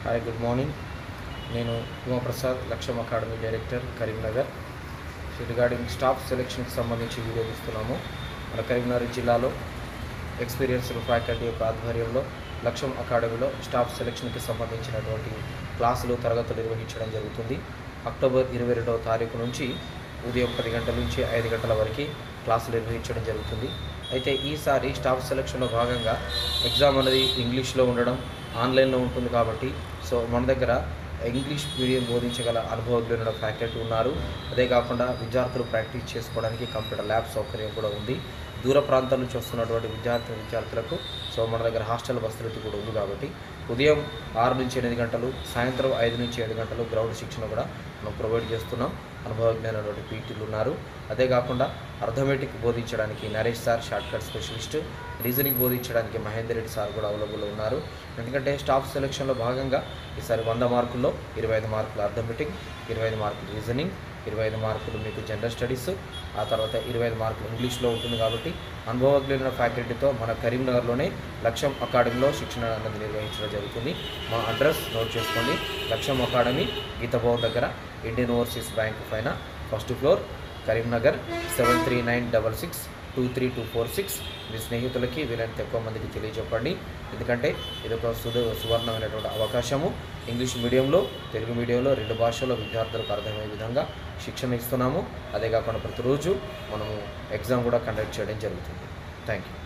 hi good morning నేను Umaprasad Lakshyam academy director Karimnagar regarding staff సెలెక్షన్కి సంబంధించి వీడియో తీస్తున్నాము మన కరీంనగర్ జిల్లాలో ఎక్స్పీరియన్స్డ్ ఫ్యాకల్టీ యొక్క ఆధ్వర్యంలో లక్ష్యం అకాడమీలో స్టాఫ్ సెలెక్షన్కి సంబంధించినటువంటి క్లాసులు తరగతులు నిర్వహించడం జరుగుతుంది అక్టోబర్ ఇరవై రెండవ తారీఖు నుంచి ఉదయం పది గంటల నుంచి ఐదు గంటల వరకు క్లాసులు నిర్వహించడం జరుగుతుంది అయితే ఈసారి స్టాఫ్ సెలక్షన్లో భాగంగా ఎగ్జామ్ అనేది ఇంగ్లీష్లో ఉండడం ఆన్లైన్లో ఉంటుంది కాబట్టి సో మన దగ్గర ఇంగ్లీష్ మీడియం బోధించగల అనుభవజ్ఞులైన ఫ్యాకల్టీ ఉన్నారు అదే కాకుండా విద్యార్థులు ప్రాక్టీస్ చేసుకోవడానికి కంప్యూటర్ ల్యాబ్ సౌకర్యం కూడా ఉంది దూర ప్రాంతాల నుంచి వస్తున్నటువంటి విద్యార్థి విద్యార్థులకు సో మన దగ్గర హాస్టల్ వసతి కూడా ఉంది కాబట్టి ఉదయం ఆరు నుంచి ఎనిమిది గంటలు సాయంత్రం ఐదు నుంచి ఏడు గంటలు గ్రౌండ్ శిక్షణ కూడా మనం ప్రొవైడ్ చేస్తున్నాం అనుభవజ్ఞైనటువంటి పీటీలు ఉన్నారు అదే కాకుండా అర్థమెటిక్ బోధించడానికి Naresh sir short cut specialist reasoning బోధించడానికి మహేందర్ రెడ్డి సార్ కూడా అవైలబుల్ ఉన్నారు ఎందుకంటే స్టాఫ్ సెలక్షన్లో భాగంగా ఈసారి వంద మార్కుల్లో ఇరవై ఐదు మార్కులు అర్థమెటిక్ ఇరవై ఐదు మార్కులు రీజనింగ్ ఇరవై ఐదు మార్కులు మీకు జనరల్ స్టడీస్ ఆ తర్వాత ఇరవై ఐదు మార్కులు ఇంగ్లీష్లో ఉంటుంది కాబట్టి అనుభవజ్ఞులైన ఫ్యాకల్టీతో మన కరీంనగర్లోనే లక్ష్యం అకాడమీలో శిక్షణ అన్నది నిర్వహించడం జరుగుతుంది మా అడ్రస్ నోట్ చేసుకోండి లక్ష్యం అకాడమీ గీతభవన్ దగ్గర ఇండియన్ ఓవర్సీస్ బ్యాంక్ పైన first floor Karimnagar seven three nine double six two three two four six మీ స్నేహితులకి వీలైనంత ఎక్కువ మందికి తెలియజెప్పండి ఎందుకంటే ఇది ఒక సుద సువర్ణమైనటువంటి అవకాశము ఇంగ్లీష్ మీడియంలో తెలుగు మీడియంలో రెండు భాషల్లో విద్యార్థులకు అర్థమయ్యే విధంగా శిక్షణ ఇస్తున్నాము అదే కాకుండా ప్రతిరోజు మనము ఎగ్జామ్ కూడా కండక్ట్ చేయడం జరుగుతుంది థ్యాంక్ యూ